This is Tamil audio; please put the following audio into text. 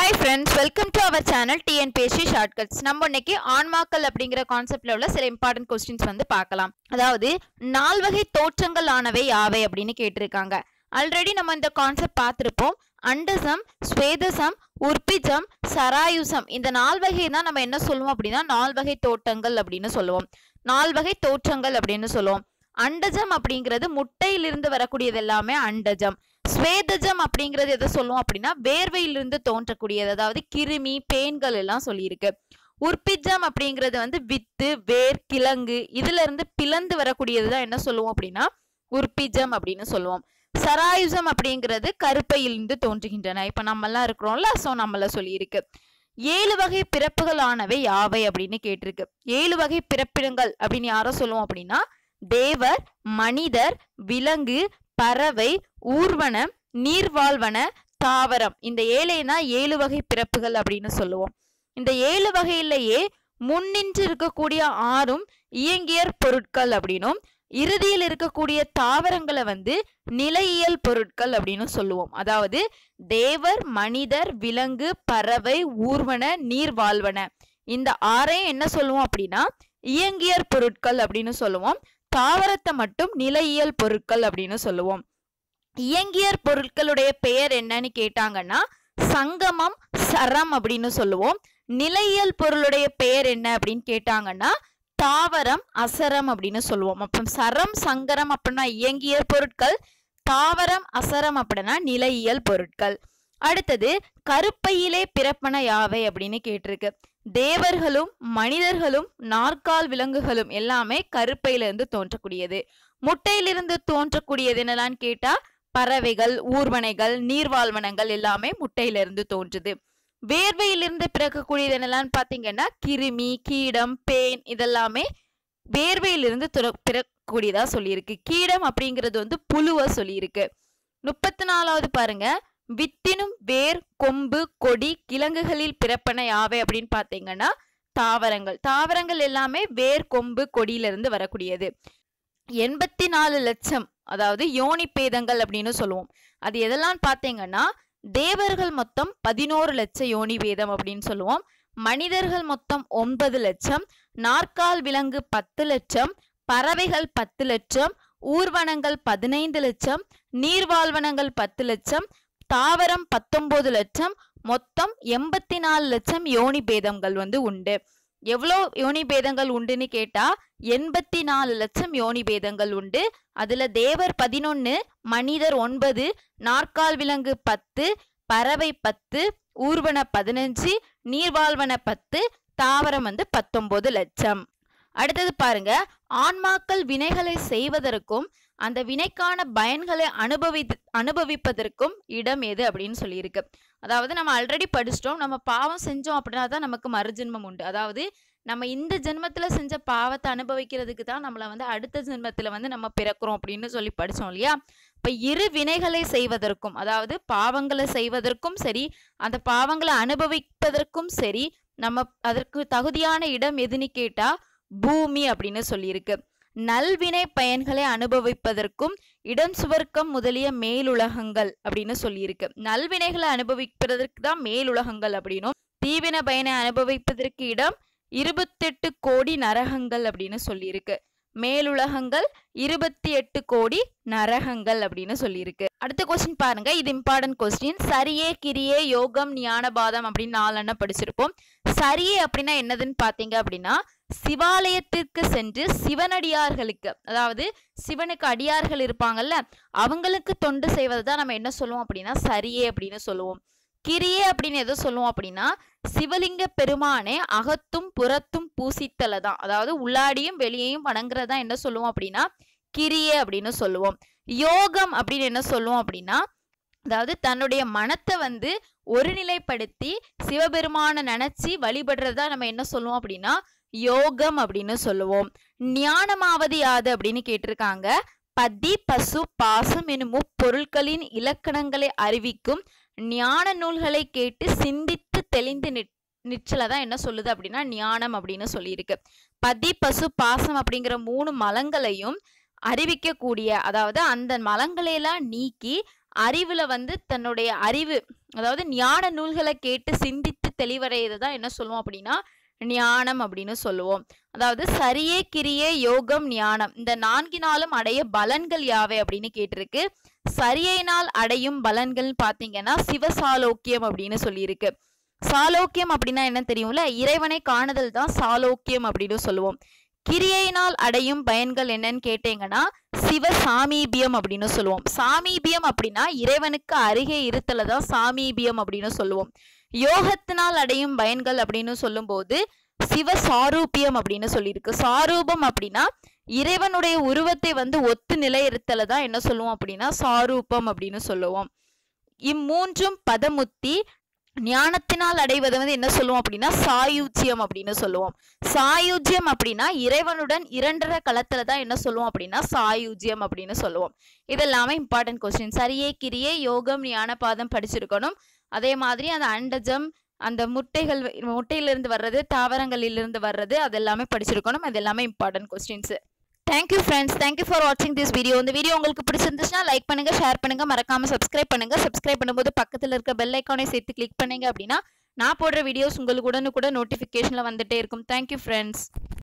hi friends welcome to our channel TNPSC shortcuts நம்ம இன்னைக்கு ஆன்மாக்கள் அப்படிங்கிற கான்செப்ட்ல உள்ள சில இம்பார்ட்டன்ட் கொஸ்டின்ஸ் வந்து பார்க்கலாம் அதாவது நால்வகை தோற்றங்கள் ஆனவை யாவை அப்படின்னு கேட்டிருக்காங்க ஆல்ரெடி நம்ம இந்த கான்செப்ட் பார்த்துருப்போம் அண்டசம் ஸ்வேதசம் உற்பிஜம் சராயுசம் இந்த நால்வகை தான் நம்ம என்ன சொல்லுவோம் அப்படின்னா நால்வகை தோட்டங்கள் அப்படின்னு சொல்லுவோம் நால்வகை தோற்றங்கள் அப்படின்னு சொல்லுவோம் அண்டஜம் அப்படிங்கிறது முட்டையிலிருந்து வரக்கூடியது எல்லாமே அண்டஜம் ஸ்வேதஜம் அப்படிங்கிறது எதை சொல்லுவோம் அப்படின்னா வேர்வையிலிருந்து தோன்றக்கூடியது அதாவது கிருமி பேன்கள் எல்லாம் சொல்லியிருக்கு உற்பிஜம் அப்படிங்கிறது வந்து வித்து வேர் கிழங்கு இதுல இருந்து பிளந்து வரக்கூடியது தான் என்ன சொல்லுவோம் அப்படின்னா உற்பிஜம் அப்படின்னு சொல்லுவோம் சராயுசம் அப்படிங்கிறது கருப்பையிலிருந்து தோன்றுகின்றன இப்ப நம்ம எல்லாம் இருக்கிறோம்ல சோ நம்மள சொல்லியிருக்கு ஏழு வகை பிறப்புகளானவை யாவை அப்படின்னு கேட்டிருக்கு ஏழு வகை பிறப்பிடங்கள் அப்படின்னு யார சொல்லுவோம் அப்படின்னா தேவர் மனிதர் விலங்கு பறவை ஊர்வன நீர்வாழ்வன தாவரம் இந்த ஏழை தான் ஏழு வகை பிறப்புகள் அப்படின்னு சொல்லுவோம் இந்த ஏழு வகையிலேயே முன்னின்று இருக்கக்கூடிய ஆறும் இயங்கியற் பொருட்கள் அப்படின்னும் இறுதியில் இருக்கக்கூடிய தாவரங்களை வந்து நிலையியல் பொருட்கள் அப்படின்னு சொல்லுவோம் அதாவது தேவர் மனிதர் விலங்கு பறவை ஊர்வன நீர் வாழ்வன இந்த ஆறையும் என்ன சொல்லுவோம் அப்படின்னா இயங்கியற் பொருட்கள் அப்படின்னு சொல்லுவோம் தாவரத்தை மட்டும் நிலையியல் பொருட்கள் அப்படின்னு சொல்லுவோம் இயங்கியற் பொருட்களுடைய பெயர் என்னன்னு கேட்டாங்கன்னா சங்கமம் சரம் அப்படின்னு சொல்லுவோம் நிலையியல் பொருளுடைய பெயர் என்ன அப்படின்னு கேட்டாங்கன்னா தாவரம் அசரம் அப்படின்னு சொல்லுவோம் அப்போ சரம் சங்கரம் அப்படின்னா இயங்கியல் பொருட்கள் தாவரம் அசரம் அப்படின்னா நிலையியல் பொருட்கள் அடுத்தது கருப்பையிலே பிறப்பன யாவை அப்படின்னு கேட்டிருக்கு தேவர்களும் மனிதர்களும் நாற்கால் விலங்குகளும் எல்லாமே கருப்பையில இருந்து தோன்றக்கூடியது முட்டையிலிருந்து தோன்றக்கூடியது என்னலான்னு கேட்டா பறவைகள் ஊர்வனைகள் நீர்வாழ்வனங்கள் எல்லாமே முட்டையிலிருந்து தோன்றுது வேர்வையிலிருந்து பிறக்கக்கூடியது என்னலான்னு பாத்தீங்கன்னா கிருமி கீடம் பேன் இதெல்லாமே வேர்வையிலிருந்து துற- பிறக்கக்கூடியதா சொல்லியிருக்கு கீடம் அப்படிங்கிறது வந்து புழுவை சொல்லியிருக்கு முப்பத்தி நாலாவது பாருங்க வித்தினும் வேர் கொம்பு கொடி கிழங்குகளில் பிறப்பன யாவை அப்படின்னு பாத்தீங்கன்னா தாவரங்கள் தாவரங்கள் எல்லாமே வேர் கொம்பு கொடியிலிருந்து வரக்கூடியது எண்பத்தி நாலு லட்சம் அதாவது யோனி பேதங்கள் அப்படின்னு சொல்லுவோம் அது எதெல்லாம் பார்த்தீங்கன்னா தேவர்கள் மொத்தம் பதினோரு லட்சம் யோனி பேதம் அப்படின்னு சொல்லுவோம் மனிதர்கள் மொத்தம் ஒன்பது லட்சம் நாற்கால் விலங்கு பத்து லட்சம் பறவைகள் பத்து லட்சம் ஊர்வனங்கள் பதினைந்து லட்சம் நீர்வாழ்வனங்கள் பத்து லட்சம் தாவரம் பத்தொன்பது லட்சம் மொத்தம் எண்பத்தி நாலு லட்சம் யோனி பேதங்கள் வந்து உண்டு எவ்வளோ யோனி பேதங்கள் உண்டுன்னு கேட்டா எண்பத்தி நாலு லட்சம் யோனி பேதங்கள் உண்டு அதுல தேவர் பதினொன்னு மனிதர் ஒன்பது நாற்கால் விலங்கு பத்து பறவை பத்து ஊர்வன பதினஞ்சு நீர்வாழ்வன பத்து தாவரம் வந்து பத்தொன்பது லட்சம் அடுத்தது பாருங்க ஆன்மாக்கள் வினைகளை செய்வதற்கும் அந்த வினைக்கான பயன்களை அனுபவி அனுபவிப்பதற்கும் இடம் எது அப்படின்னு சொல்லியிருக்கு அதாவது நம்ம ஆல்ரெடி படிச்சிட்டோம் நம்ம பாவம் செஞ்சோம் அப்படின்னா தான் நமக்கு மறுஜென்மம் உண்டு அதாவது நம்ம இந்த ஜென்மத்துல செஞ்ச பாவத்தை அனுபவிக்கிறதுக்கு தான் நம்மள வந்து அடுத்த ஜென்மத்துல வந்து நம்ம பிறக்கிறோம் அப்படின்னு சொல்லி படிச்சோம் இல்லையா இப்ப இரு வினைகளை செய்வதற்கும் அதாவது பாவங்களை செய்வதற்கும் சரி அந்த பாவங்களை அனுபவிப்பதற்கும் சரி நம்ம அதற்கு தகுதியான இடம் எதுன்னு கேட்டா பூமி அப்படின்னு சொல்லியிருக்கு நல்வினை பயன்களை அனுபவிப்பதற்கும் இடம் சுவர்க்கம் முதலிய மேலுலகங்கள் அப்படின்னு சொல்லியிருக்கு நல்வினைகளை அனுபவிப்பதற்கு தான் மேலுலகங்கள் அப்படின்னும் தீவின பயனை அனுபவிப்பதற்கு இடம் இருபத்தெட்டு கோடி நரகங்கள் அப்படின்னு சொல்லியிருக்கு மேலுலகங்கள் இருபத்தி எட்டு கோடி நரகங்கள் அப்படின்னு சொல்லியிருக்கு அடுத்த கொஸ்டின் பாருங்க இது இம்பார்ட்டன்ட் கொஸ்டின் சரியே கிரியே யோகம் ஞானபாதம் அப்படின்னு நாலெண்ணம் படிச்சிருப்போம் சரியே அப்படின்னா என்னதுன்னு பாத்தீங்க அப்படின்னா சிவாலயத்திற்கு சென்று சிவனடியார்களுக்கு அதாவது சிவனுக்கு அடியார்கள் இருப்பாங்கல்ல அவங்களுக்கு தொண்டு செய்வது தான் நம்ம என்ன சொல்லுவோம் அப்படின்னா சரியே அப்படின்னு சொல்லுவோம் கிரியே அப்படின்னு எதை சொல்லுவோம் அப்படின்னா சிவலிங்க பெருமானே அகத்தும் புறத்தும் பூசித்தல தான் அதாவது உள்ளாடியும் வெளியையும் வணங்குறதா என்ன சொல்லுவோம் அப்படின்னா கிரியே அப்படின்னு சொல்லுவோம் யோகம் அப்படின்னு என்ன சொல்லுவோம் அப்படின்னா அதாவது தன்னுடைய மனத்தை வந்து ஒருநிலைப்படுத்தி சிவபெருமான நினைச்சு வழிபடுறதா நம்ம என்ன சொல்லுவோம் அப்படின்னா யோகம் அப்படின்னு சொல்லுவோம் ஞானமாவது யாது அப்படின்னு கேட்டிருக்காங்க பதி பசு பாசம் எனும் முப்பொருட்களின் இலக்கணங்களை அறிவிக்கும் ஞான நூல்களை கேட்டு சிந்தித்து தெளிந்து நிற் நிச்சல தான் என்ன சொல்லுது அப்படின்னா ஞானம் அப்படின்னு சொல்லியிருக்கு பதி பசு பாசம் அப்படிங்கிற மூணு மலங்களையும் அறிவிக்கக்கூடிய அதாவது அந்த மலங்களையெல்லாம் நீக்கி அறிவுல வந்து தன்னுடைய அறிவு அதாவது ஞான நூல்களை கேட்டு சிந்தித்து தெளிவடையது தான் என்ன சொல்லுவோம் அப்படின்னா ஞானம் அப்படின்னு சொல்லுவோம் அதாவது சரியே கிரியே யோகம் ஞானம் இந்த நான்கினாலும் அடைய பலன்கள் யாவை அப்படின்னு கேட்டிருக்கு சரியையினால் அடையும் பலன்கள் பாத்தீங்கன்னா சிவசாலோக்கியம் அப்படின்னு சொல்லியிருக்கு சாலோக்கியம் அப்படின்னா என்ன தெரியும்ல இறைவனை காணுதல் தான் சாலோக்கியம் அப்படின்னு சொல்லுவோம் கிரியையினால் அடையும் பயன்கள் என்னன்னு கேட்டீங்கன்னா சிவ சாமீபியம் அப்படின்னு சொல்லுவோம் சாமீபியம் அப்படின்னா இறைவனுக்கு அருகே இருத்தல தான் சாமீபியம் அப்படின்னு சொல்லுவோம் யோகத்தினால் அடையும் பயன்கள் அப்படின்னு சொல்லும்போது சிவ சாரூபியம் அப்படின்னு சொல்லியிருக்கு சாரூபம் அப்படின்னா இறைவனுடைய உருவத்தை வந்து ஒத்து நிலையிருத்தல தான் என்ன சொல்லுவோம் அப்படின்னா சாரூபம் அப்படின்னு சொல்லுவோம் இம்மூன்றும் பதமுத்தி ஞானத்தினால் அடைவது வந்து என்ன சொல்லுவோம் அப்படின்னா சாயுஜ்யம் அப்படின்னு சொல்லுவோம் சாயுஜ்யம் அப்படின்னா இறைவனுடன் இரண்டரை களத்துல தான் என்ன சொல்லுவோம் அப்படின்னா சாயுஜ்யம் அப்படின்னு சொல்லுவோம் இதெல்லாமே இம்பார்ட்டன்ட் கொஸ்டின் சரியே கிரியே யோகம் ஞானபாதம் படிச்சிருக்கணும் அதே மாதிரி அந்த அண்டஜம் அந்த முட்டைகள் முட்டையிலிருந்து வர்றது தாவரங்களிலிருந்து வர்றது அது எல்லாமே படிச்சிருக்கணும் அது எல்லாமே important questions thank you friends thank you for வாட்சிங் திஸ் வீடியோ இந்த வீடியோ உங்களுக்கு பிடிச்சிருந்துச்சுன்னா லைக் பண்ணுங்க ஷேர் பண்ணுங்க மறக்காம சப்ஸ்கிரைப் பண்ணுங்க சப்ஸ்கிரைப் பண்ணும்போது பக்கத்தில் இருக்க பெல் ஐக்கானை சேர்த்து கிளிக் பண்ணீங்க அப்படின்னா நான் போடுற வீடியோஸ் உங்களுக்கு உடனுக்குடன் நோட்டிஃபிகேஷனில் வந்துட்டே இருக்கும் தேங்க்யூ ஃப்ரெண்ட்ஸ்